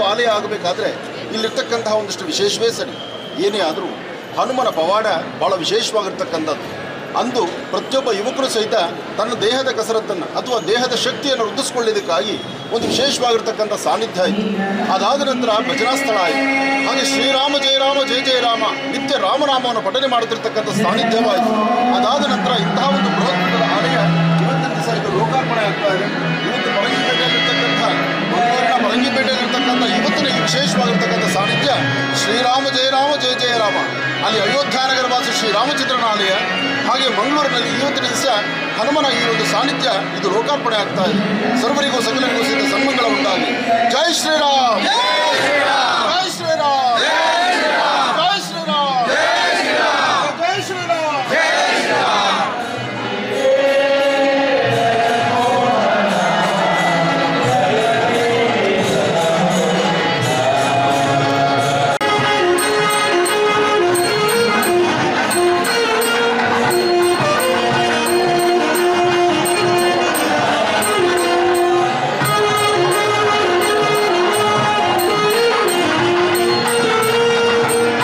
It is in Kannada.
ಆಲಯ ಆಗಬೇಕಾದ್ರೆ ಇಲ್ಲಿರ್ತಕ್ಕಂತಹ ಒಂದಿಷ್ಟು ವಿಶೇಷವೇ ಸರಿ ಏನೇ ಆದರೂ ಹನುಮನ ಪವಾಡ ಬಹಳ ವಿಶೇಷವಾಗಿರ್ತಕ್ಕಂಥದ್ದು ಅಂದು ಪ್ರತಿಯೊಬ್ಬ ಯುವಕರು ಸಹಿತ ತನ್ನ ದೇಹದ ಕಸರತ್ತನ್ನು ಅಥವಾ ದೇಹದ ಶಕ್ತಿಯನ್ನು ವೃದ್ಧಿಸಿಕೊಳ್ಳೋದಕ್ಕಾಗಿ ಒಂದು ವಿಶೇಷವಾಗಿರ್ತಕ್ಕಂಥ ಸಾನ್ನಿಧ್ಯ ಆಯಿತು ಅದಾದ ನಂತರ ಭಜನಾ ಸ್ಥಳ ಆಯಿತು ಹಾಗೆ ಶ್ರೀರಾಮ ಜಯರಾಮ ಜಯ ಜಯ ರಾಮ ನಿತ್ಯ ರಾಮನಾಮವನ್ನು ಪಠನೆ ಮಾಡುತ್ತಿರ್ತಕ್ಕಂಥ ಸಾನ್ನಿಧ್ಯವಾಯಿತು ಅದಾದ ನಂತರ ಇಂತಹ ಒಂದು ಬೃಹತ್ ಆಲಯ ಇವತ್ತಿನ ದಿವಸ ಇದು ಲೋಕಾರ್ಪಣೆ ಆಗ್ತಾ ಇದೆ ಇವತ್ತು ಪರಂಗಿಪೇಟೆಯಲ್ಲಿರ್ತಕ್ಕಂಥ ಮಂಗಳೂರಿನ ಪರಂಗಿಪೇಟೆಯಲ್ಲಿರ್ತಕ್ಕಂಥ ಇವತ್ತಿನ ಈ ವಿಶೇಷವಾಗಿರ್ತಕ್ಕಂಥ ಸಾನ್ನಿಧ್ಯ ಶ್ರೀರಾಮ ಜಯರಾಮ ಜಯ ಜಯ ರಾಮ ಅಲ್ಲಿ ಅಯೋಧ್ಯಾನಗರವಾಸಿ ಶ್ರೀರಾಮಚಂದ್ರನ ಆಲಯ ಹಾಗೆ ಮಂಗಳೂರಿನಲ್ಲಿ ಇವತ್ತಿನ ದಿವಸ ಹನುಮನ ಈ ಒಂದು ಸಾನ್ನಿಧ್ಯ ಇದು ಲೋಕಾರ್ಪಣೆ ಆಗ್ತಾ ಇದೆ ಸರ್ವರಿಗೂ ಸಕಲರಿಗೂ ಸಿದ್ಧ ಸನ್ಮಂಗಳ ಉಂಟಾಗಲಿ ಜೈ ಶ್ರೀರಾಮ್